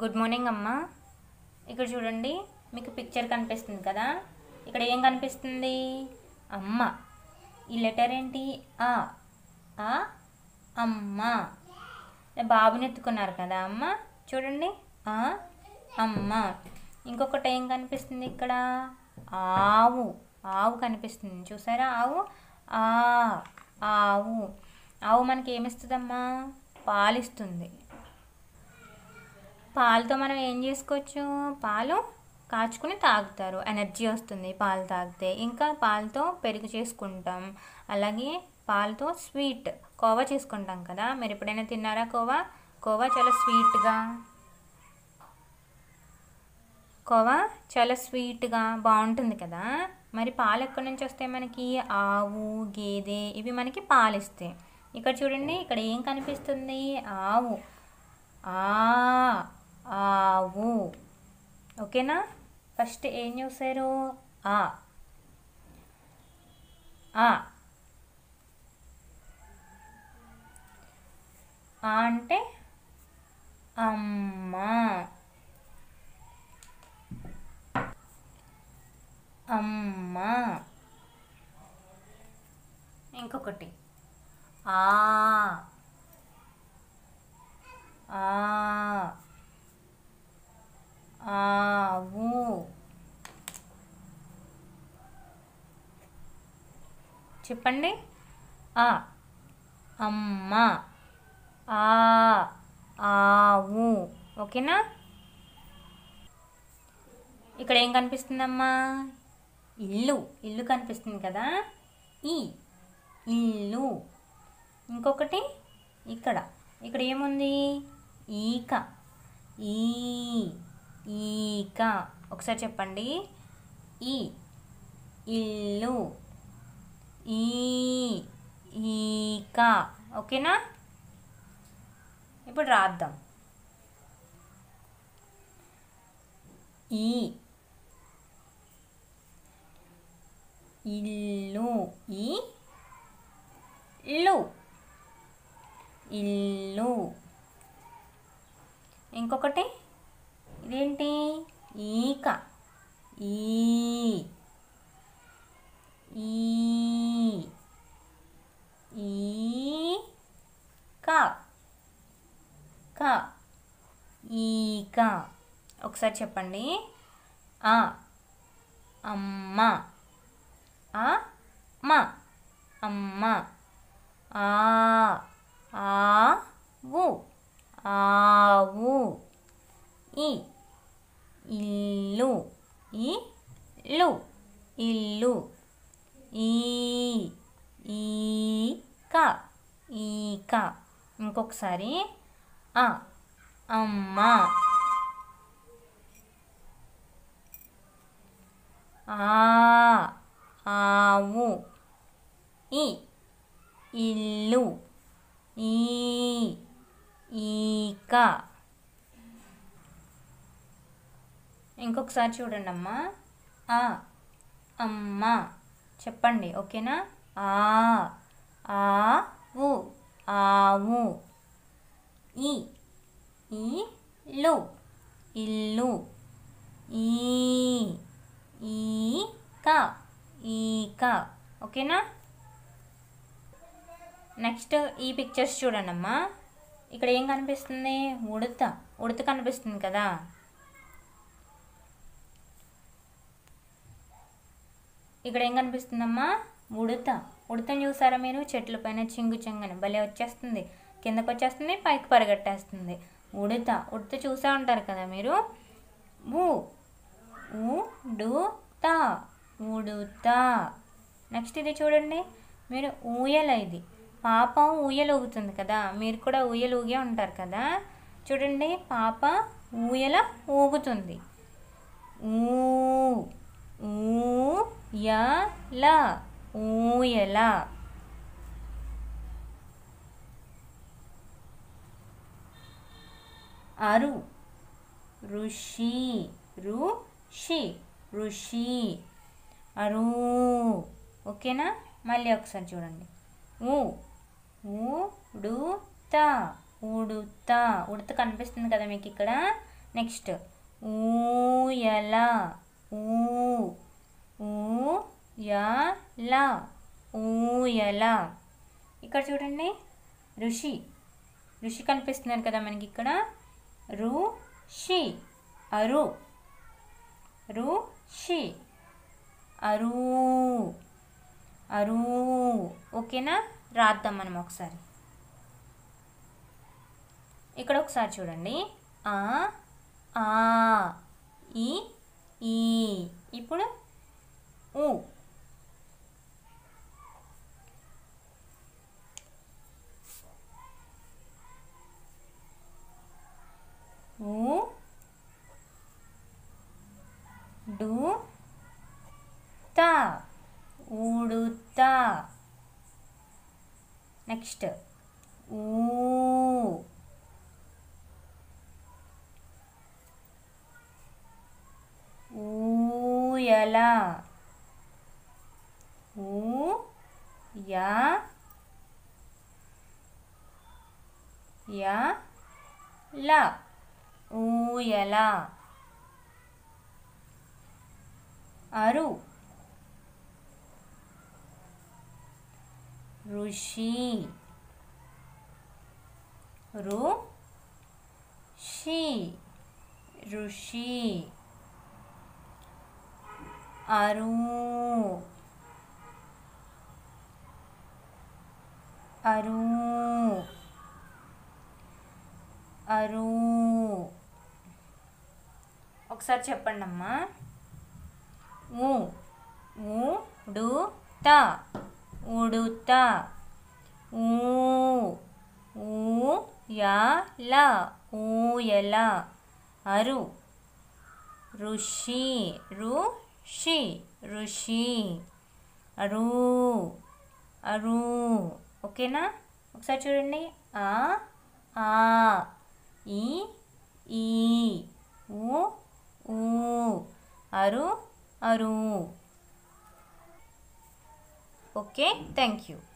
good morning అమ్మా ఇక్కడ చూడండి మీకు పిక్చర్ కనిపిస్తుంది కదా ఇక్కడ ఏం కనిపిస్తుంది అమ్మ ఈ లెటర్ ఏంటి ఆ ఆ అమ్మ బాబుని ఎత్తుకున్నారు కదా అమ్మ చూడండి ఆ అమ్మ ఇంకొకటి ఏం కనిపిస్తుంది ఇక్కడ ఆవు ఆవు కనిపిస్తుంది చూసారా ఆవు ఆ ఆవు ఆవు మనకి ఏమిస్తుందమ్మా పాలిస్తుంది పాలతో మనం ఏం చేసుకోవచ్చు పాలు కాచుకుని తాగుతారు ఎనర్జీ వస్తుంది పాలు తాగితే ఇంకా పాలతో పెరుగు చేసుకుంటాం అలాగే పాలతో స్వీట్ కోవా చేసుకుంటాం కదా మీరు ఎప్పుడైనా తిన్నారా కోవా కోవా చాలా స్వీట్గా కోవా చాలా స్వీట్గా బాగుంటుంది కదా మరి పాలు ఎక్కడి నుంచి వస్తాయి మనకి ఆవు గేదె ఇవి మనకి పాలు ఇస్తాయి ఇక్కడ చూడండి ఇక్కడ ఏం కనిపిస్తుంది ఆవు ఆ ఆవు ఓకేనా ఫస్ట్ ఏం చూసారు ఆ ఆ ఆ అంటే అమ్మ అమ్మ ఇంకొకటి ఆ ఆ ఆవు చెప్పండి ఆ అమ్మ ఆ ఆవు ఓకేనా ఇక్కడ ఏం కనిపిస్తుందమ్మా ఇల్లు ఇల్లు కనిపిస్తుంది కదా ఈ ఇల్లు ఇంకొకటి ఇక్కడ ఇక్కడ ఏముంది ఈక ఈ ఈక ఒకసారి చెప్పండి ఈ ఇల్లు ఈ ఈక ఓకేనా ఇప్పుడు రాద్దాం ఈ ఇల్లు ఈ ఇల్లు ఇల్లు ఇంకొకటి ఇదేంటి ఈక ఈ ఈ ఈ క క ఈక ఒకసారి చెప్పండి ఆ అమ్మ ఆ మ అమ్మ ఆ ఆవు ఆవు ఈ ఇల్లు ఈ లు ఇల్లు ఈ ఈక ఈక ఇంకొకసారి ఆ అమ్మ ఆ ఆవు ఈ ఇల్లు ఈ ఈక ఇంకొకసారి చూడండి అమ్మా ఆ అమ్మ చెప్పండి ఓకేనా ఆ ఆవు ఆవు ఈ ఇల్లు ఇల్లు ఈ ఈక ఈక ఓకేనా నెక్స్ట్ ఈ పిక్చర్స్ చూడండి అమ్మా ఇక్కడ ఏం కనిపిస్తుంది ఉడత ఉడత కనిపిస్తుంది కదా ఇక్కడ ఏం కనిపిస్తుందమ్మా ఉడత ఉడతని చూసారా మీరు చెట్ల పైన చింగు చెంగని భలే వచ్చేస్తుంది కిందకు వచ్చేస్తుంది పైకి పరిగెట్టేస్తుంది ఉడత ఉడత చూసే ఉంటారు కదా మీరు ఊ ఉడుత ఉడుత నెక్స్ట్ ఇది చూడండి మీరు ఊయల ఇది పాప ఊయల ఊగుతుంది కదా మీరు కూడా ఊయల ఊగే ఉంటారు కదా చూడండి పాప ఊయల ఊగుతుంది ఊ ఊయల ఊయల అరు ఋషి ఋషి ఋషి అరు ఓకేనా మళ్ళీ ఒకసారి చూడండి ఊ ఊడుత ఉడుత ఉడత కనిపిస్తుంది కదా మీకు ఇక్కడ నెక్స్ట్ ఊయల ఊ ఊయల ఊయల ఇక్కడ చూడండి ఋషి ఋషి కనిపిస్తున్నారు కదా మనకి ఇక్కడ ఋషి అరు ఋషి అరు అరు ఓకేనా రాద్దాం మనం ఒకసారి ఇక్కడ ఒకసారి చూడండి ఆ ఆ ఈ ఈ ఇప్పుడు ఊ ఊ డు తా ఊడుతా నెక్స్ట్ ఊ ఊయల ఊ యా యా ల ఊయల అరు ఋషి ఋషి ఋషి అరు అరు అరు ఒకసారి చెప్పండి అమ్మా ఊ ఊడుత ఉడుత ఊ ఊయల ఊయల అరు ఋషి ఋషి ఋషి అరు అరు ఓకేనా ఒకసారి చూడండి ఆ ఆ ఈ ఈ ఊ ఊ అరు అరు ఓకే థ్యాంక్ యూ